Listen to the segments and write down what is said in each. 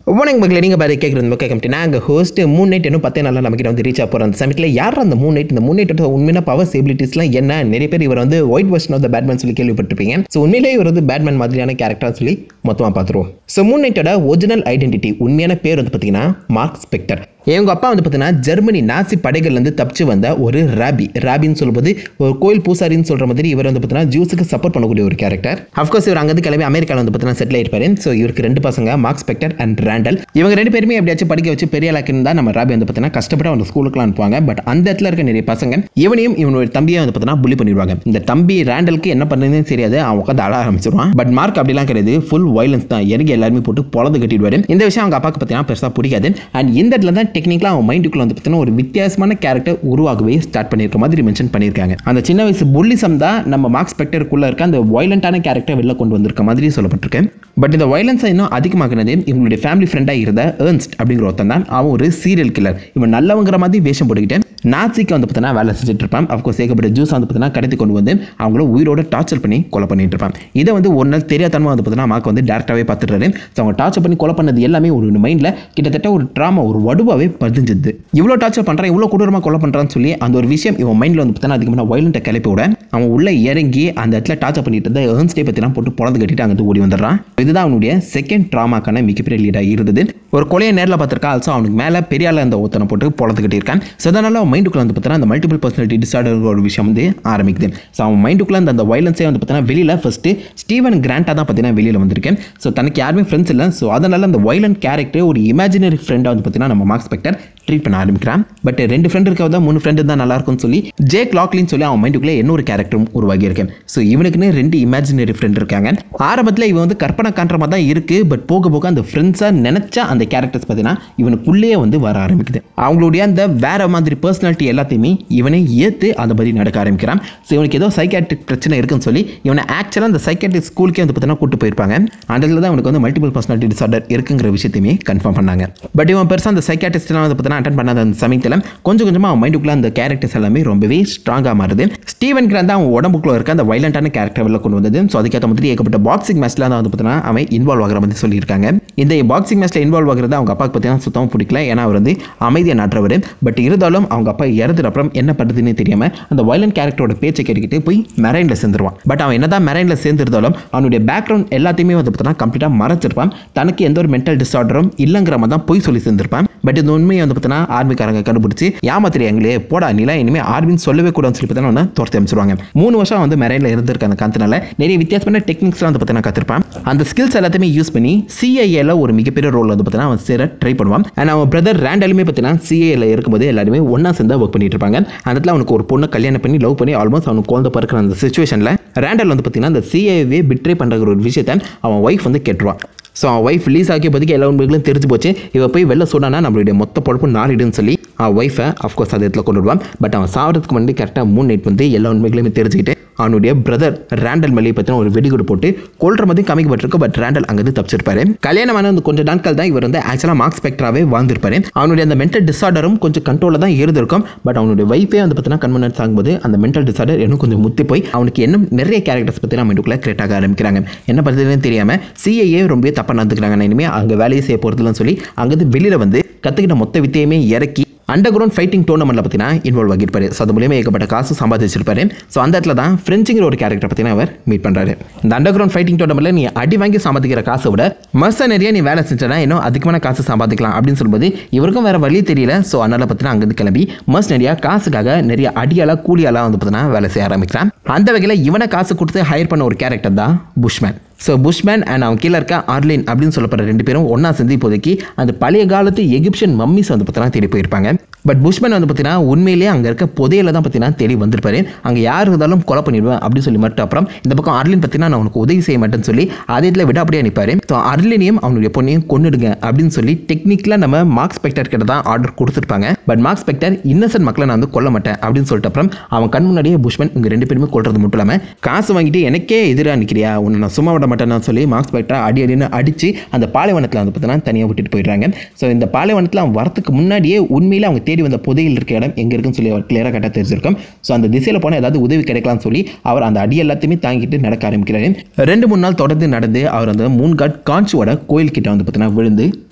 வணக்கம் மக்களே நீங்கள் பாரு கேட்குறது மக்கள் கமிட்டி நாங்கள் ஹோஸ்ட் மூணு நைட் இன்னும் பத்தே நாளில் நமக்கு வந்து ரீச் ஆக போகிறோம் அந்த சமயத்தில் யார் அந்த மூணு நைட் இந்த மூணு நைட் உண்மையான பவர் எபிலிட்டிஸ்லாம் என்ன நிறைய பேர் இவர் வந்து white version of the Batman சொல்லி கேள்விப்பட்டிருப்பீங்க ஸோ உண்மையிலே இவர் வந்து பேட்மேன் மாதிரியான கேரக்டர் சொல்லி மொத்தமாக பார்த்துருவோம் ஸோ மூணு நைட்டோட ஒரிஜினல் ஐடென்டிட்டி உண்மையான பேர் வந்து பார்த்தீங்கன்னா மார்க் ஸ்பெக்டர் இவங்க அப்பா வந்து பார்த்தீங்கன்னா ஜெர்மனி நாசி படைகள்லேருந்து தப்பிச்சு வந்த ஒரு ராபி ராபின்னு சொல்லும்போது ஒரு கோயில் பூசாரின்னு சொல்கிற மாதிரி இவர் வந்து பார்த்தீங்கன்னா ஜூஸுக்கு சப்போர்ட் பண்ணக்கூடிய ஒரு கேரக்டர் அஃப்கோர்ஸ் இவர் அங்கேருந்து கிளம்பி அமெரிக்காவில் வந்து பார்த்தீங்கன்னா செட்டில் ஆயிருப்பாரு ஸோ இவருக்கு ரெண்டு பசங்க மார்க் ஸ்பெக்டர் அண்ட் ரேண்டல் இவங்க ரெண்டு பேருமே எப்படியாச்சும் படிக்க வச்சு பெரிய ஆளாக்கின்னு தான் நம்ம ராபி வந்து பார்த்தீங்கன்னா கஷ்டப்பட்டு அவங்க ஸ்கூலுக்குலாம் அனுப்புவாங்க பட் அந்த இடத்துல இருக்க நிறைய பசங்க இவனையும் இவனோட தம்பியை வந்து பார்த்தீங்கன்னா புள்ளி பண்ணிடுவாங்க இந்த தம்பி ரேண்டலுக்கு என்ன பண்ணுறதுன்னு தெரியாது அவன் உட்காந்து அழ ஆரம்பிச்சிருவான் பட் மார்க் அப்படிலாம் கிடையாது ஃபுல் வயலன்ஸ் தான் இறங்கி எல்லாருமே போட்டு பொழந்து கட்டிடுவாரு இந்த விஷயம் அவங்க அப்பாவுக்கு பார்த்தீங்கன்னா பெருசாக பிடிக்காது அண்ட் இந்த இடத்துல தான் டெக்னிக்கலாக அவன் மைண்டுக்குள்ள வந்து பார்த்தீங்கன்னா ஒரு வித்தியாசமான கேரக்டர் உருவாகவே ஸ்டார்ட் பண்ணியிருக்க மாதிரி மென்ஷன் பண்ணியிருக்காங்க அந்த சின்ன வயசு புல்லிசம் தான் நம்ம மார்க் ஸ்பெக்டருக்குள்ள இருக்க அந்த வயலண்டான கேரக்டர் வெளில கொண்டு வந்திருக்க மாதிரி சொல்லப்பட்டிருக்கு பட் இந்த வயலன்ஸை இன்னும் அதிகமாக்குனது இவங்களுடைய ஃபேமிலி ஃப்ரெண்டாக இருந்த ஏர்ன்ஸ்ட் அப்படிங்கிற ஒருத்தன் தான் அவன் ஒரு சீரியல் கில்லர் இவன் நல்லவங்கிற மாதிரி வேஷம் போட்டுக்கிட்டு நாசிக்கு வந்து பார்த்தீங்கன்னா வேலை செஞ்சுட்டு இருப்பான் அஃப்கோர்ஸ் ஏகப்பட்ட ஜூஸ் வந்து பார்த்தீங்கன்னா கடத்தி கொண்டு வந்து அவங்கள உயிரோட டார்ச்சர் பண்ணி கொலை பண்ணிட்டு இருப்பான் இதை வந்து ஒரு நாள் தெரியாதனமாக வந்து பார்த்தீங்கன்னா மார்க் வந்து டேரக்டாகவே பார்த்துட்டாரு ஸோ அவங்க டார்ச்சர் பண்ணி கொலை பண்ணது எல்லாமே ஒரு மைண்டில் கிட்டத்தட்ட ஒரு ட்ராமா ஒரு வடுவாகவே பதிஞ்சுது இவ்வளோ டார்ச்சர் பண்ணுறான் இவ்வளோ கொடூரமாக கொலை பண்ணுறான்னு சொல்லி அந்த ஒரு விஷயம் இவன் மைண்டில் வந்து பார்த்தீங்கன்னா அதிகமாக வயலண்ட்டை கிளப்பி விட அவன் உள்ளே இறங்கி அந்த இடத்துல டார்ச்சர் பண்ணிட்டு இருந்த ஏர்ன்ஸ்டே பற்றிலாம் போட்டு பொழந்து கட்டிட்டு அங்கே ஓடி வந்துடுறான் இதுதான் அவனுடைய செகண்ட் ட்ராமாக்கான மிகப்பெரிய லீடாக இருந்தது ஒரு கொலையை நேரில் பார்த்துருக்கா ஆல்சோ அவனுக்கு மேலே பெரிய ஆள் அந்த ஒருத்தனை போட்டு பொழந்து கட்டியிருக்கான் ஸோ அதனால் அவன் மைண்டுக்குள்ள வந்து பார்த்தீங்கன்னா அந்த மல்டிபிள் பர்சனாலிட்டி டிசார்டர் ஒரு விஷயம் வந்து ஆரம்பிக்குது ஸோ அவன் மைண்டுக்குள்ள அந்த அந்த வயலன்ஸே வந்து பார்த்தீங்கன்னா வெளியில் ஃபஸ்ட்டு ஸ்டீவன் கிராண்டாக தான் பார்த்தீங்கன்னா வெளியில் வந்திருக்கேன் ஸோ தனக்கு யாருமே ஃப்ரெண்ட்ஸ் இல்லை ஸோ அதனால் அந்த வயலண்ட் கேரக்டர் ஒரு இமேஜினரி ஃப்ரெண்டாக வந்து பார்த்தீங்கன்னா நம்ம மார்க் ஸ்பெக்டர் ட்ரீட் பண்ண ஆரம்பிக்கிறான் பட் ரெண்டு ஃப்ரெண்ட் இருக்கா மூணு ஃப்ரெண்டு தான் நல்லா இருக்கும்னு சொல்லி ஜேக் லாக்லின்னு சொல்லி அவன் மைண்டுக்குள்ளே இன்னொரு கேரக்டரும் உருவாகி இருக்கேன் ஸோ இவனுக்குன்னு ரெண்டு இமேஜினரி ஃப்ரெண்ட் இருக்காங்க ஆரம்பத்தில் இவன் வந்து கற்பனை காண்ற மாதிரி தான் இருக்குது பட் போக போக அந்த ஃப்ரெண்ட்ஸாக நினச்சா அந்த கேரக்டர்ஸ் பார்த்தீங்கன்னா இவனுக்குள்ளேயே வந்து வர ஆரம்பிக்குது அவங்களுடைய அந்த வேற மாதிரி பர்சனாலிட்டி எல்லாத்தையுமே இவனை ஏற்று அந்த மாதிரி நடக்க ஆரம்பிக்கிறான் ஸோ இவனுக்கு ஏதோ சைக்காட்ரிக் பிரச்சனை இருக்குன்னு சொல்லி இவனை ஆக்சுவலாக அந்த சைக்காட்ரிக் ஸ்கூலுக்கே வந்து பார்த்தீங்கன்னா கூட்டு போயிருப்பாங்க அந்த இடத்துல தான் அவனுக்கு வந்து மல்டிபிள் பர்சனாலிட்டி டிசார்டர் இருக்குங்கிற விஷயத்தையுமே கன்ஃபார்ம் பண்ணாங்க பட் இவன் பெருசாக அந்த சைக்காட்டிஸ்ட்லாம் வந்து பார்த்தீங்கன்னா அட்டன் பண்ணாத அந்த சமயத்தில் கொஞ்சம் கொஞ்சமாக அவன் மைண்டுக்குள்ள அந்த கேரக்டர்ஸ் எல்லாமே ரொம்பவே ஸ்ட்ராங்காக மாறுது ஸ்டீவன் கிராண்ட் அவன் உடம்புக்குள்ள இருக்க அந்த வைலண்டான கேரக்டர் வெளில கொண்டு வந்தது ஸோ அதுக்கேற்ற மாதிரி ஏகப்பட்ட பாக்ஸிங் மேட்ச்ல தான் வந்து பார்த்தீங்கன்னா அவன் இன்வால்வ் ஆகிற மாதிரி சொல்லியிருக்காங்க இந்த பாக்ஸிங் மேட்ச்ல இன்வால்வ் ஆகிறது அவங்க அப்பாவுக்கு பார்த்தீங்கன்னா சுத்தமாக பிடிக்கல ஏன்னா அவர் வந்து அமைதியாக நாட்டுறவர் பட் இருந்தாலும் அவங்க அப்பா இறந்துட்டு அப்புறம் என்ன பண்ணுறதுன்னு தெரியாமல் அந்த வயலண்ட் கேரக்டரோட பேச்சை கேட்டுக்கிட்டு போய் மெரைனில் சேர்ந்துருவான் பட் அவன் என்னதான் மெரைனில் சேர்ந்திருந்தாலும் அவனுடைய பேக்ரவுண்ட் எல்லாத்தையுமே வந்து பார்த்தீங்கன்னா கம்ப்ளீட்டாக மறைச்சிருப்பான் தனக்கு எந்த ஒரு மென்டல் டிசார்டரும் இல்லைங்கிற மாதிரி தான் போய் சொல்லி சேர்ந்திருப்பான் பட் இந்த உண்மையை வந்து பார்த்தீங்கன்னா ஆர்மிக்காரங்க கண்டுபிடிச்சி ஏமாத்திரியாங்களே போடா நீலா இனிமேல் ஆர்மின்னு சொல்லவே கூடாதுன்னு சொல்லி பார்த்தீங்கன்னா அவனை துரத்தி அமைச்சிருவாங்க மூணு வருஷம் வந்து மெரைனில் இருந்திருக்க அந்த காந்தனால நிறைய வித்தியாசமான டெக்னிக்ஸ்லாம் வந்து பார்த்தீங்கன்னா கற்றுருப்பான் அந்த ஸ்கில்ஸ் எல்லாத்தையுமே யூஸ் பண்ணி சிஐஏல ஒரு மிகப்பெரிய ரோல் வந்து பார்த்தீங்கன்னா அவன் சேர ட்ரை பண்ணுவான் அண்ட் அவன் பிரதர் ரேண்டலுமே பார்த்தீங்கன்னா சிஏல இருக்கும்போது எல்லாருமே ஒன்றா சேர்ந்து ஒர்க் பண்ணிட்டு இருப்பாங்க அந்த இடத்துல அவனுக்கு ஒரு பொண்ணை கல்யாணம் பண்ணி லவ் பண்ணி ஆல்மோஸ்ட் அவனுக்கு குழந்தை பிறக்கிற அந்த சுச்சுவேஷனில் ரேண்டல் வந்து பார்த்தீங்கன்னா அந்த சிஏவே பிட்ரே பண்ணுற ஒரு விஷயத்தை அவன் ஒய்ஃப் வந்து கேட்டுருவான் ஸோ அவன் ஒய்ஃப் ரிலீஸ் ஆக்கிய பதுக்கு எல்லா உண்மைகளும் தெரிஞ்சு போச்சு இவ போய் வெளில சொன்னானா நம்மளுடைய மொத்த பொழப்பு நாளிடுன்னு சொல்லி அவன் ஒய்ஃபை அஃப்கோர்ஸ் அந்த இடத்துல கொண்டு வருவான் பட் அவன் சாவறதுக்கு முன்னாடி கரெக்டாக மூணு நைட் வந்து எல்லா உண்மைகளையுமே தெரிஞ்சுக்கிட்டு அவனுடைய பிரதர் ரேண்டல் மேலே பற்றின ஒரு வெடிகுடு போட்டு கொள்ற மாதிரி காமிக்கப்பட்டிருக்கு பட் ரேண்டல் அங்கேருந்து தப்பிச்சிருப்பாரு கல்யாணமான அந்த கொஞ்சம் நாட்கள் தான் இவர் வந்து ஆக்சுவலாக மார்க் ஸ்பெக்டராகவே வாழ்ந்திருப்பாரு அவனுடைய அந்த மென்டல் டிசார்டரும் கொஞ்சம் கண்ட்ரோலில் தான் இருந்திருக்கும் பட் அவனுடைய வைஃபே வந்து பார்த்தீங்கன்னா கன்வென்ட் ஆகும்போது அந்த மென்டல் டிசார்டர் இன்னும் கொஞ்சம் முத்தி போய் அவனுக்கு இன்னும் நிறைய கேரக்டர்ஸ் பற்றி நம்ம மைண்டுக்குள்ளே கிரியேட் ஆக ஆரம்பிக்கிறாங்க என்ன பண்ணுறதுன்னு தெரியாமல் சிஏஏ ரொம்ப தப்பாக நடந்துக்கிறாங்க நான் இனிமேல் அங்கே வேலையை செய்ய போகிறதுலன்னு சொல்லி அங்கேருந்து வெளியில் வந்து கற்றுக்கிட்ட மொத்த வித்தையுமே இறக்கி அண்டர் கிரவுண்ட் ஃபைட்டிங் டோர்னமெண்ட்டில் பார்த்தீங்கன்னா இன்வால்வ் ஆகியிருப்பாரு ஸோ அது மூலியமாக ஏகப்பட்ட காசு சம்பாதிச்சிருப்பாரு ஸோ அந்த இடத்துல தான் ஃப்ரெஞ்சுங்கிற ஒரு கேரக்டர் பார்த்தீங்கன்னா அவர் மீட் பண்ணுறாரு இந்த அண்டர் கிரவுண்ட் ஃபைட்டிங் டோர்னமெண்ட்டில் நீ அடி வாங்கி சம்பாதிக்கிற காசை விட மர்சனரியாக நீ வேலை செஞ்சனா இன்னும் அதிகமான காசு சம்பாதிக்கலாம் அப்படின்னு சொல்லும்போது இவருக்கும் வேறு வழி தெரியல ஸோ அதனால் பார்த்தீங்கன்னா அங்கேருந்து கிளம்பி மர்சனரியாக காசுக்காக நிறைய அடியாளாக கூலியாலாம் வந்து பார்த்தீங்கன்னா வேலை செய்ய ஆரம்பிக்கிறான் அந்த வகையில் இவனை காசு கொடுத்து ஹையர் பண்ண ஒரு கேரக்டர் தான் புஷ்மேன் ஸோ புஷ்மேன் அண்ட் அவன் கீழே இருக்க ஆர்லின் அப்படின்னு சொல்லப்படுற ரெண்டு பேரும் ஒன்றா சேர்ந்து இப்போதைக்கு அந்த பழைய காலத்து எகிப்ஷியன் மம்மிஸ் வந்து பார்த்தீங்கன்னா தேடி போயிருப்பாங்க பட் புஷ்மேன் வந்து பார்த்தீங்கன்னா உண்மையிலேயே அங்கே இருக்க புதையில தான் பார்த்தீங்கன்னா தேடி வந்திருப்பாரு அங்கே யார் இருந்தாலும் கொலை பண்ணிடுவேன் அப்படின்னு சொல்லி மட்டும் அப்புறம் இந்த பக்கம் அர்லின் பார்த்தீங்கன்னா நான் உனக்கு உதவி செய்ய மாட்டேன்னு சொல்லி அதே இதில் விட அப்படியே நிற்பாரு ஸோ அர்லினையும் அவனுடைய பொண்ணையும் கொண்டுடுங்க அப்படின்னு சொல்லி டெக்னிக்கலாக நம்ம மார்க் ஸ்பெக்டர் கிட்ட தான் ஆர்டர் கொடுத்துருப்பாங்க பட் மார்க் ஸ்பெக்டர் இன்னசென்ட் மக்களை நான் வந்து கொல்ல மாட்டேன் அப்படின்னு சொல்லிட்டு அப்புறம் அவன் கண் முன்னாடியே புஷ்மேன் இவங்க ரெண்டு பேருமே கொள்றது மட்டும் இல்லாமல் காசு வாங்கிட்டு எனக்கே எதிராக நிற்கிறியா உன்னை நான் சும்மா விட மாட்டேன்னு சொல்லி மார்க் ஸ்பெக்டர் அடி அடின்னு அடித்து அந்த பாலைவனத்தில் வந்து பார்த்தீங்கன்னா தனியாக விட்டுட்டு போயிடுறாங்க ஸோ இந்த பாலைவனத்தில் அவன் வரத்துக்கு முன்னாடியே உண்மையில் அவங்க தேடி வந்த புதையில் இருக்க இடம் எங்கே இருக்குன்னு சொல்லி அவர் கிளியராக கட்ட தெரிஞ்சிருக்கும் ஸோ அந்த திசையில் போனால் ஏதாவது உதவி கிடைக்கலாம்னு சொல்லி அவர் அந்த அடி எல்லாத்தையுமே தாங்கிட்டு நடக்க ஆரம்பிக்கிறாரு ரெண்டு மூணு நாள் தொடர்ந்து நடந்து அவர் அந்த மூன்காட் காஞ்சியோட கோயில் கிட்ட வந்து பார்த்தீங்கன்னா விழுந்து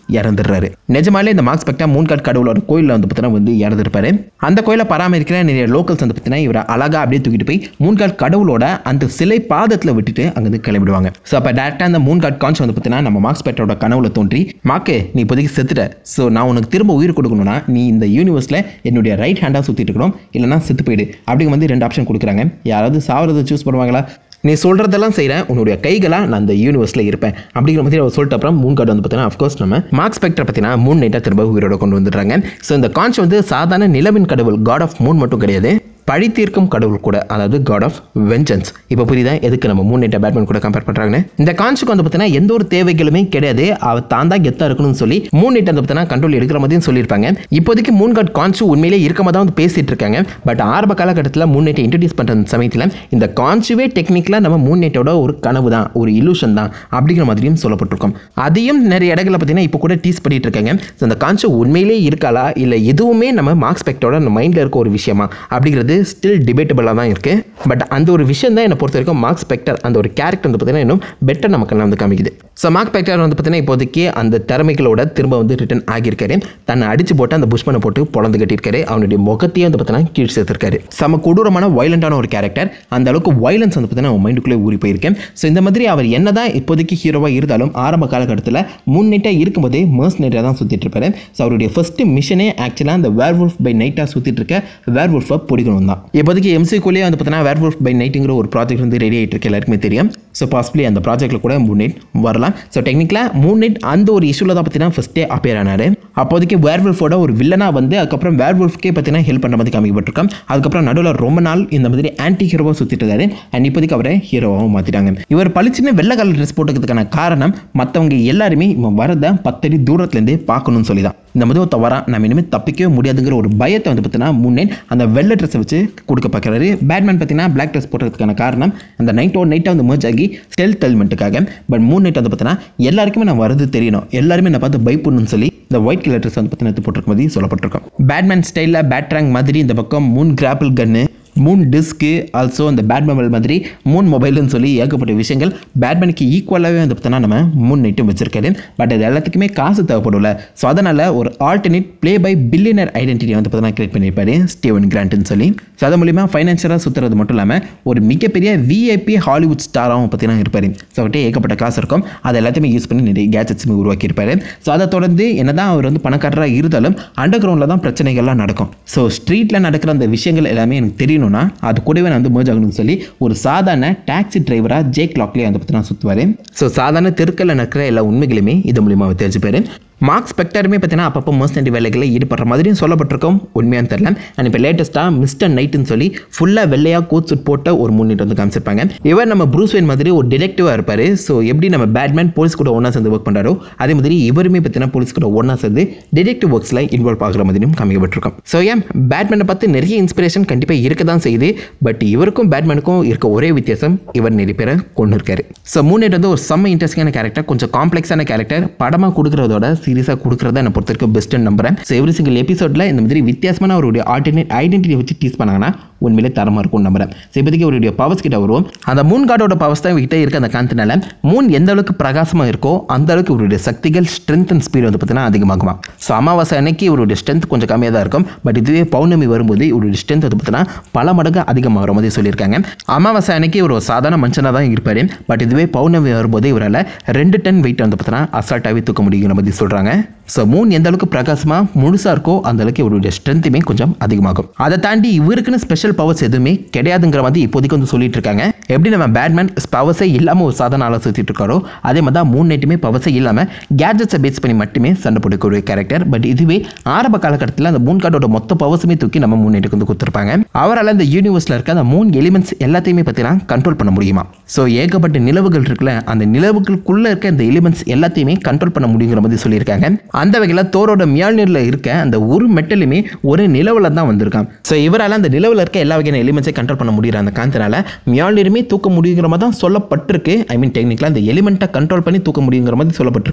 இறந்துடுறாரு நிஜமாலே இந்த மார்க்ஸ் பெக்டா மூன் காட் கடவுளோட கோயிலில் வந்து பார்த்தீங்கன்னா வந்து இறந்துருப்பாரு அந்த கோயிலை பராமரிக்கிற நிறைய லோக்கல்ஸ் வந்து பார்த்தீங்கன்னா இவரை அழகா அப்படியே தூக்கிட்டு போய் மூன் காட் கடவுளோட அந்த சிலை பாதத்தில் விட்டுட்டு அங்கேருந்து கிளம்பிடுவாங்க ஸோ அப்போ டேரெக்டாக அந்த மூன் காட் கான்ஸ் வந்து பார்த்தீங்கன்னா நம்ம மார்க்ஸ் பெக்டரோட கனவுல தோன்றி மாக்கு நீ இப்போதைக்கு செத்துட்ட ஸோ நான் உனக்கு திரும்ப உயிர் கொடுக்கணும்னா நீ இந்த யூனிவர்ஸில் என்னுடைய ரைட் ஹேண்டாக சுற்றிட்டு இருக்கணும் இல்லைனா செத்து போயிடு அப்படிங்க வந்து ரெண்டு ஆப்ஷன் கொடுக்குறாங்க யாராவது சாவறதை சூஸ் பண்ணுவாங்களா நீ சொல்கிறதெல்லாம் செய்கிறேன் உன்னுடைய கைகளாக நான் அந்த யூனிவர்ஸில் இருப்பேன் அப்படிங்கிற மாதிரி அவர் சொல்லிட்டு அப்புறம் மூன் கார்டு வந்து பார்த்தீங்கன்னா அஃப்கோர்ஸ் நம்ம மார்க் ஸ்பெக்டர் பார்த்தீங்கன்னா மூன் நைட்டாக திரும்ப உயிரோட கொண்டு வந்துடுறாங்க ஸோ இந்த கான்ச் வந்து சாதாரண நிலவின் கடவுள் காட் ஆஃப் மூன் மட்டும் கிடையாது பழி தீர்க்கும் கடவுள் கூட அதாவது காட் ஆஃப் வெஞ்சன்ஸ் இப்போ புரியுதா எதுக்கு நம்ம மூன் நைட்டை பேட்மேன் கூட கம்பேர் பண்ணுறாங்கன்னு இந்த கான்ச்சுக்கு வந்து பார்த்தீங்கன்னா எந்த ஒரு தேவைகளுமே கிடையாது அவ தான் தான் கெத்தாக இருக்கணும்னு சொல்லி மூன் நைட் வந்து பார்த்தீங்கன்னா கண்ட்ரோல் எடுக்கிற மாதிரியும் சொல்லியிருப்பாங்க இப்போதைக்கு மூன் காட் கான்ச்சு உண்மையிலே இருக்க மாதிரி தான் வந்து பேசிட்டு இருக்காங்க பட் ஆரம்ப காலகட்டத்தில் மூன் நைட்டை இன்ட்ரடியூஸ் பண்ணுற சமயத்தில் இந்த கான்ச்சுவே டெக்னிக்கலாக நம்ம மூன் நைட்டோட ஒரு கனவு தான் ஒரு இலூஷன் தான் அப்படிங்கிற மாதிரியும் சொல்லப்பட்டிருக்கும் அதையும் நிறைய இடங்களில் பார்த்தீங்கன்னா இப்போ கூட டீஸ் பண்ணிட்டு இருக்காங்க ஸோ அந்த கான்ச்சு உண்மையிலே இருக்காளா இல்லை எதுவுமே நம்ம மார்க்ஸ் பெக்டோட அந்த மைண்டில் இருக்க ஒரு விஷயமா அப்படிங்கிறது ஸ்டில் டிபேட்டபிளாக தான் இருக்குது பட் அந்த ஒரு விஷயம் தான் என்னை பொறுத்த வரைக்கும் மார்க்ஸ் பெக்டர் அந்த ஒரு கேரக்டர் வந்து பார்த்தீங்கன்னா இன்னும் பெட்டர் நமக்கெல்லாம் வந்து காமிக்குது ஸோ மார்க் பெக்டர் வந்து பார்த்தீங்கன்னா இப்போதைக்கு அந்த திறமைகளோட திரும்ப வந்து ரிட்டர்ன் ஆகியிருக்காரு தன்னை அடிச்சு போட்டு அந்த புஷ்மனை போட்டு பொழந்து கட்டியிருக்காரு அவனுடைய முகத்தையே வந்து பார்த்தீங்கன்னா கீழ் சேர்த்திருக்காரு செம கொடூரமான வைலண்டான ஒரு கேரக்டர் அந்த அளவுக்கு வைலன்ஸ் வந்து பார்த்தீங்கன்னா அவன் மைண்டுக்குள்ளே ஊறி போயிருக்கேன் ஸோ இந்த மாதிரி அவர் என்னதான் இப்போதைக்கு ஹீரோவாக இருந்தாலும் ஆரம்ப காலகட்டத்தில் முன்னிட்டாக இருக்கும்போதே மர்ஸ் நைட்டாக தான் சுற்றிட்டு இருப்பாரு ஸோ அவருடைய ஃபர்ஸ்ட் மிஷனே ஆக்சுவலாக அந்த வேர் வுல்ஃப் பை நைட்டாக சுற்றிட்டு இருக்க வேர் வுல்ஃபை பிடிக்கணும் தான் இப்போதைக்கு எம்சிக்குள்ளேயே வந்து பார்த்தீங்கன்னா வேர் வுல்ஃப் பை நைட்டுங்கிற ஒரு ப்ராஜெக்ட் வந்து ரெடி ஆகிட்டு இருக்கு எல்லாருக்குமே தெரியும் ஸோ பாசிபிளி அந்த ப்ராஜெக்ட்டில் கூட மூன் நைட் வரலாம் ஸோ டெக்னிக்கலாக மூன் நைட் அந்த ஒரு இஷ்யூவில் தான் பார்த்தீங்கன்னா ஃபஸ்ட்டே அப்பியர் ஆனார் அப்போதைக்கு வேர் வுல்ஃபோட ஒரு வில்லனாக வந்து அதுக்கப்புறம் வேர் வுல்ஃப்கே பார்த்தீங்கன்னா ஹெல்ப் பண்ணுற மாதிரி காமிக்கப்பட்டிருக்கோம் அதுக்கப்புறம் நடுவில் ரொம்ப நாள் இந்த மாதிரி ஆன்டி ஹீரோவாக சுற்றிட்டு இருக்காரு அண்ட் இப்போதைக்கு அவரை ஹீரோவாகவும் மாற்றிட்டாங்க இவர் பளிச்சுன்னு வெள்ளை கலர் ட்ரெஸ் போட்டுக்கிறதுக்கான காரணம் மற்றவங்க எல்லாருமே இவன் வரதை பத்தடி தூரத்துலேருந்தே பார்க்கணும்னு சொல்லி தான் இந்த மாதிரி ஒருத்த வரான் நம்ம இனிமேல் தப்பிக்கவே முடியாதுங்கிற ஒரு பயத்தை வந்து பார்த்தீங்கன்னா முன்னே அந்த வெள்ளை ட்ரெஸ்ஸை வச்சு கொடுக்க பார்க்குறாரு பேட்மேன் பார்த்தீங்கன்னா பிளாக் ட்ரெஸ் போடுறதுக்கான காரணம் அந்த நைட்டோட நைட்டாக வந்து merge ஆகி ஸ்டெல்த் எலிமெண்ட்டுக்காக பட் மூன் நைட் வந்து பார்த்தீங்கன்னா எல்லாருக்குமே நான் வரது தெரியணும் எல்லாருமே நான் பார்த்து பயப்படணும்னு சொல்லி இந்த ஒயிட் கலர் ட்ரெஸ் வந்து பார்த்தீங்கன்னா எடுத்து போட்டிருக்க மாதிரி சொல்லப்பட்டிருக்கும் பேட்மேன் ஸ்டைலில் பேட்ராங் மாதிரி இந்த பக்கம் moon grapple gun moon disc also இந்த பேட் மொபைல் மாதிரி மூன் மொபைல்னு சொல்லி ஏகப்பட்ட விஷயங்கள் பேட்மேனுக்கு ஈக்குவலாகவே வந்து பார்த்தோன்னா நம்ம மூன் நைட்டும் வச்சிருக்காரு பட் அது எல்லாத்துக்குமே காசு தேவைப்படும்ல ஸோ அதனால் ஒரு alternate playboy billionaire identity வந்து பார்த்தீங்கன்னா கிரியேட் பண்ணியிருப்பாரு ஸ்டீவன் கிராண்ட்னு சொல்லி ஸோ அது மூலிமா ஃபைனான்ஷியலாக சுற்றுறது மட்டும் இல்லாமல் ஒரு மிகப்பெரிய விஐபி ஹாலிவுட் ஸ்டாராகவும் பார்த்தீங்கன்னா இருப்பார் ஸோ அவர்கிட்ட ஏகப்பட்ட காசு இருக்கும் அதை எல்லாத்தையுமே யூஸ் பண்ணி நிறைய கேஜெட்ஸுமே உருவாக்கியிருப்பாரு ஸோ அதை தொடர்ந்து என்னதான் அவர் வந்து பணக்காரராக இருந்தாலும் அண்டர் கிரவுண்டில் தான் பிரச்சனைகள்லாம் நடக்கும் ஸோ ஸ்ட்ரீட்டில் நடக்கிற அந்த விஷயங்கள் எல்லாமே எனக்கு தெரியணும்னா அது கூடவே நான் வந்து merge ஆகணும்னு சொல்லி ஒரு சாதாரண டாக்ஸி டிரைவராக ஜே கிளாக்லேயே அதை பற்றி நான் சுற்றுவார் ஸோ சாதாரண தெருக்களில் நடக்கிற எல்லா உண்மைகளுமே இது மூலியமாக அவர் தெரிஞ்சுப்பாரு மார்க் ஸ்பெக்டருமே பார்த்தீங்கன்னா அப்பப்போ மர்சனரி வேலைகளில் ஈடுபடுற மாதிரியும் சொல்லப்பட்டிருக்கும் உண்மையானு தெரியல அண்ட் இப்போ லேட்டஸ்ட்டாக மிஸ்டர் நைட்டுன்னு சொல்லி ஃபுல்லாக வெள்ளையாக கோட் சுட் போட்ட ஒரு முன்னிட்டு வந்து காமிச்சிருப்பாங்க இவர் நம்ம ப்ரூஸ் வெயின் மாதிரி ஒரு டிடெக்டிவாக இருப்பார் ஸோ எப்படி நம்ம பேட்மேன் போலீஸ் கூட ஒன்றா சேர்ந்து ஒர்க் பண்ணுறாரோ அதே மாதிரி இவருமே பார்த்தீங்கன்னா போலீஸ் கூட ஒன்றா சேர்ந்து டிடெக்டிவ் ஒர்க்ஸில் இன்வால்வ் ஆகிற மாதிரியும் காமிக்கப்பட்டிருக்கும் ஸோ ஏன் பேட்மேனை பார்த்து நிறைய இன்ஸ்பிரேஷன் கண்டிப்பாக இருக்க தான் செய்யுது பட் இவருக்கும் பேட்மேனுக்கும் இருக்க ஒரே வித்தியாசம் இவர் நிறைய பேரை கொண்டு இருக்காரு ஸோ மூணேட் வந்து ஒரு செம்ம இன்ட்ரெஸ்டிங்கான கேரக்டர் கொஞ்சம் காம்ப்ளெக்ஸான கேரக்டர் படமாக கொடுக்குறதோட சீரியஸாக கொடுக்குறத என்னை பொறுத்த வரைக்கும் பெஸ்ட்டுன்னு நம்புறேன் ஸோ எவ்ரி சிங்கிள் எபிசோடில் இந்த மாதிரி வித்தியாசமான அவருடைய ஆல்டர்னேட் ஐடென்டிட்டி வச்சு டீஸ் பண்ணாங்கன்னா உண்மையிலே தரமாக இருக்கும்னு நம்புறேன் ஸோ இப்போதைக்கு அவருடைய பவர்ஸ் கிட்ட வருவோம் அந்த மூன் கார்டோட பவர்ஸ் தான் இவர்கிட்ட இருக்க அந்த காந்தனால மூன் எந்த அளவுக்கு பிரகாசமாக இருக்கோ அந்த அளவுக்கு இவருடைய சக்திகள் ஸ்ட்ரென்த் அண்ட் ஸ்பீட் வந்து பார்த்தீங்கன்னா அதிகமாகுமா ஸோ அமாவாசை அன்னைக்கு இவருடைய ஸ்ட்ரென்த் கொஞ்சம் கம்மியாக தான் இருக்கும் பட் இதுவே பௌர்ணமி வரும்போது இவருடைய ஸ்ட்ரென்த் வந்து பார்த்தீங்கன்னா பல மடங்கு அதிகமாகிற மாதிரி சொல்லியிருக்காங்க அமாவாசை அன்னைக்கு இவர் ஒரு சாதாரண மனுஷனாக தான் இருப்பார் பட் இதுவே பௌர்ணமி வரும்போது இவரால் ரெண்டு டன் வெயிட் வந்து பார்த்தீங்கன்னா அசால்ட்டாகவே தூக்க முடியுங்கிற மாதிரி சொல்கிறாங்க ஸோ மூன் எந்த அளவுக்கு பிரகாசமாக முழுசாக இருக்கோ அந்த அளவுக்கு இவருடைய ஸ்ட்ரென்த்துமே கொஞ்சம் அதிகமாகும் அதை தாண்டி இவருக்குன்னு ஸ்பெஷல் பவர்ஸ் எதுவுமே கிடையாதுங்கிற மாதிரி இப்போதைக்கு வந்து சொல்லிட்டு இருக்காங்க எப்படி நம்ம பேட்மேன் பவர்ஸே இல்லாமல் ஒரு சாதாரண ஆளாக சுற்றிட்டு இருக்காரோ அதே மாதிரி தான் மூணு நைட்டுமே பவர்ஸே இல்லாமல் கேஜெட்ஸை பேஸ் பண்ணி மட்டுமே சண்டை போடக்கூடிய கேரக்டர் பட் இதுவே ஆரம்ப காலகட்டத்தில் அந்த மூன் கார்டோட மொத்த பவர்ஸுமே தூக்கி நம்ம மூணு நைட்டுக்கு வந்து கொடுத்துருப்பாங்க அவரால் இந்த யூனிவர்ஸில் இருக்க அந்த மூணு எலிமெண்ட்ஸ் எல்லாத்தையுமே பார்த்தீங்கன்னா கண்ட்ரோல் பண்ண முடியுமா ஸோ ஏகப்பட்ட நிலவுகள் இருக்குல்ல அந்த நிலவுகளுக்குள்ளே இருக்க இந்த எலிமெண்ட்ஸ் எல்லாத்தையுமே கண்ட்ரோல் பண்ண முடியுங்கிற மாதிரி சொல்லியிருக்காங்க அந்த வகையில் தோரோட மியால்நீரில் இருக்க அந்த ஒரு மெட்டலுமே ஒரு நிலவில் தான் வந்திருக்கான் ஸோ இவரால் அந்த நிலவில் இருக்க எல்லா வகையான எலிமெண்ட்ஸை கண்ட்ரோல் பண்ண முடியுற அந்த காந்தனால மியால்நீருமே தூக்க முடியுங்கிற மாதிரி தான் சொல்லப்பட்டிருக்கு ஐ மீன் டெக்னிக்கலாக அந்த எலிமெண்ட்டை கண்ட்ரோல் பண்ணி தூக்க முடியுங்கிற மாதிரி சொல்லப்பட்டிருக்கு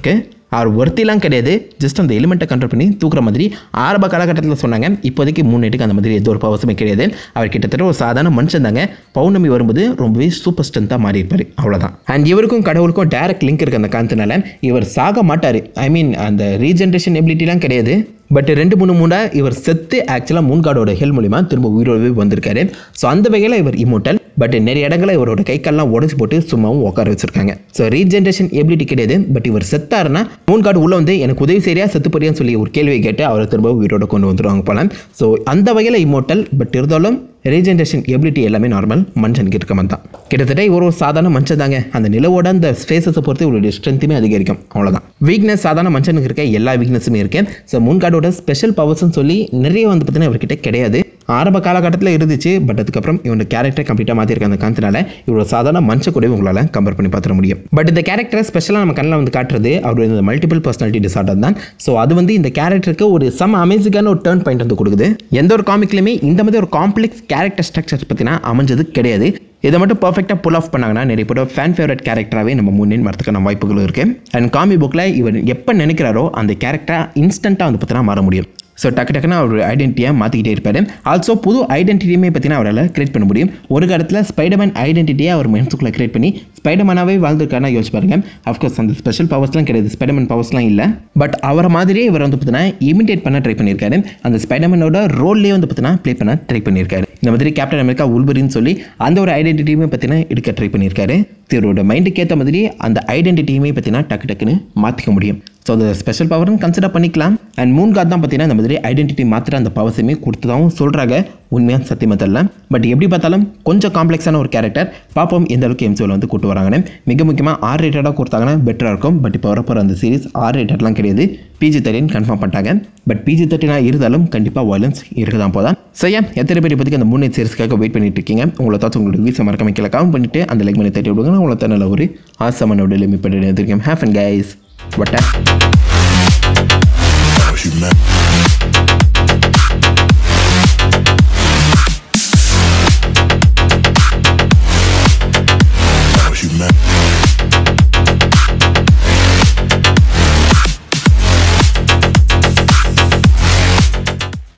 அவர் ஒருத்திலாம் கிடையாது ஜஸ்ட் அந்த எலிமெண்ட்டை கண்ட்ரோல் பண்ணி தூக்குற மாதிரி ஆரம்ப காலகட்டத்தில் சொன்னாங்க இப்போதைக்கு மூணு நைட்டுக்கு அந்த மாதிரி எந்த ஒரு பவர்ஸுமே கிடையாது அவர் கிட்டத்தட்ட ஒரு சாதாரண மனுஷன் தாங்க பௌர்ணமி வரும்போது ரொம்பவே சூப்பர் ஸ்ட்ரென்த்தாக மாறி இருப்பார் அவ்வளோதான் அண்ட் இவருக்கும் கடவுளுக்கும் டேரக்ட் லிங்க் இருக்கு அந்த காரணத்தினால இவர் சாக மாட்டார் ஐ மீன் அந்த ரீஜென்ரேஷன் எபிலிட்டிலாம் கிடையாது பட் ரெண்டு மூணு மூணா இவர் செத்து ஆக்சுவலாக மூன்காடோட ஹெல் மூலிமா திரும்ப உயிரோடவே வந்திருக்காரு ஸோ அந்த வகையில் இவர் இமோட்டல் பட் நிறைய இடங்களில் இவரோட கை கால்லாம் உடச்சி போட்டு சும்மாவும் உட்கார வச்சிருக்காங்க ஸோ ரீஜென்ரேஷன் எபிலிட்டி கிடையாது பட் இவர் செத்தாருன்னா மூன்காடு உள்ள வந்து எனக்கு உதவி சரியா செத்து போறியான்னு சொல்லி ஒரு கேள்வியை கேட்டு அவரை திரும்ப உயிரோட கொண்டு வந்துடுவாங்க போல ஸோ அந்த வகையில் இமோட்டல் பட் இருந்தாலும் ரீஜென்ரேஷன் எபிலிட்டி எல்லாமே நார்மல் மனுஷனுக்கு இருக்க மாதிரி தான் கிட்டத்தட்ட இவர் ஒரு சாதாரண மனுஷன் தாங்க அந்த நிலவோட அந்த ஸ்பேசஸை பொறுத்து இவருடைய ஸ்ட்ரென்த்துமே அதிகரிக்கும் அவ்வளோதான் வீக்னஸ் சாதாரண மனுஷனுக்கு இருக்க எல்லா வீக்னஸுமே இருக்கு ஸோ முன்காடோட ஸ்பெஷல் பவர்ஸ்னு சொல்லி நிறைய வந்து பார்த்தீங்கன்னா இவர்கிட்ட கிடையாது ஆரம்ப காலகட்டத்தில் இருந்துச்சு பட் அதுக்கப்புறம் இவனோட கேரக்டர் கம்ப்ளீட்டாக மாற்றிருக்க அந்த காரணத்தினால இவரோட சாதாரண மனுஷ கூட உங்களால் கம்பேர் பண்ணி பார்த்துட முடியும் பட் இந்த கேரக்டரை ஸ்பெஷலாக நம்ம கண்ணில் வந்து காட்டுறது அவருடைய இந்த மல்டிபிள் பர்சனாலிட்டி டிசார்டர் தான் ஸோ அது வந்து இந்த கேரக்டருக்கு ஒரு சம் அமேசிங்கான ஒரு டேர்ன் பாயிண்ட் வந்து கொடுக்குது எந்த ஒரு காமிக்லையுமே இந்த மாதிரி ஒரு காம்ப்ளெக்ஸ் கேரக்டர் ஸ்ட்ரக்சர் பற்றினா அமைஞ்சது கிடையாது இதை மட்டும் பர்ஃபெக்டாக புல் ஆஃப் பண்ணாங்கன்னா நிறைய பேர் ஃபேன் ஃபேவரட் கேரக்டராகவே நம்ம முன்னேன் வரதுக்கான வாய்ப்புகள் இருக்குது அண்ட் காமி புக்கில் இவர் எப்போ நினைக்கிறாரோ அந்த கேரக்டராக இன்ஸ்டண்ட்டாக வந்து பார்த்தீங்கன்னா மாற முடியும் ஸோ டக்கு டக்குன்னு அவர் ஐடென்டிட்டியாக மாற்றிக்கிட்டே இருப்பார் ஆல்சோ புது ஐடென்டிட்டியுமே பார்த்தீங்கன்னா அவரால் கிரியேட் பண்ண முடியும் ஒரு காலத்தில் ஸ்பைடர்மேன் ஐடென்டிட்டியை அவர் மனசுக்குள்ளே கிரியேட் பண்ணி ஸ்பைடர்மேனாகவே வாழ்ந்துருக்காருன்னா யோசிச்சு பாருங்க அஃப்கோர்ஸ் அந்த ஸ்பெஷல் பவர்ஸ்லாம் கிடையாது ஸ்பைடர்மேன் பவர்ஸ்லாம் இல்லை பட் அவரை மாதிரியே இவர் வந்து பார்த்தீங்கன்னா இமிடேட் பண்ண ட்ரை பண்ணியிருக்காரு அந்த ஸ்பைடர்மேனோட ரோல்லே வந்து பார்த்தீங்கன்னா ப்ளே பண்ண ட்ரை பண்ணியிருக்காரு இந்த மாதிரி கேப்டன் அமெரிக்கா உள்பரின்னு சொல்லி அந்த ஒரு ஐடென்டிட்டியுமே பார்த்தீங்கன்னா எடுக்க ட்ரை பண்ணியிருக்காரு இவரோட மைண்டுக்கு ஏற்ற மாதிரி அந்த ஐடென்டிட்டியுமே பார்த்தீங்கன்னா டக்கு டக்குன்னு மாற்றிக்க முடியும் ஸோ அந்த ஸ்பெஷல் பவர்னு கன்சிடர் பண்ணிக்கலாம் அண்ட் மூன் கார்டு தான் பார்த்தீங்கன்னா இந்த மாதிரி ஐடென்டிட்டி மாத்திர அந்த பவர்ஸுமே கொடுத்ததாகவும் சொல்கிறாங்க உண்மையாக சத்தியமாக தெரியல பட் எப்படி பார்த்தாலும் கொஞ்சம் காம்ப்ளெக்ஸான ஒரு கேரக்டர் பார்ப்போம் எந்த அளவுக்கு எம்சிஓவில் வந்து கூட்டு வராங்கன்னு மிக முக்கியமாக ஆர் ரேட்டடாக கொடுத்தாங்கன்னா பெட்டராக இருக்கும் பட் இப்போ வரப்போகிற அந்த சீரிஸ் ஆர் ரேட்டட்லாம் கிடையாது பிஜி தேர்ட்டின்னு கன்ஃபார்ம் பண்ணிட்டாங்க பட் பிஜி தேர்ட்டினாக இருந்தாலும் கண்டிப்பாக வயலன்ஸ் இருக்க தான் போதான் சரியா எத்தனை பேர் இப்போதைக்கு அந்த மூணு சீரிஸ்க்காக வெயிட் பண்ணிட்டு இருக்கீங்க உங்களை தாச்சும் உங்களோட வீச மறக்காம கீழே கமெண்ட் பண்ணிட்டு அந்த லைக் பண்ணி தட்டி விடுங்க உங்களை தான் நல்ல ஒரு ஆசமான லிமிட் பண்ணி எடுத்திருக்கேன் ஹேஃப் அண்ட் கைஸ் வட்டா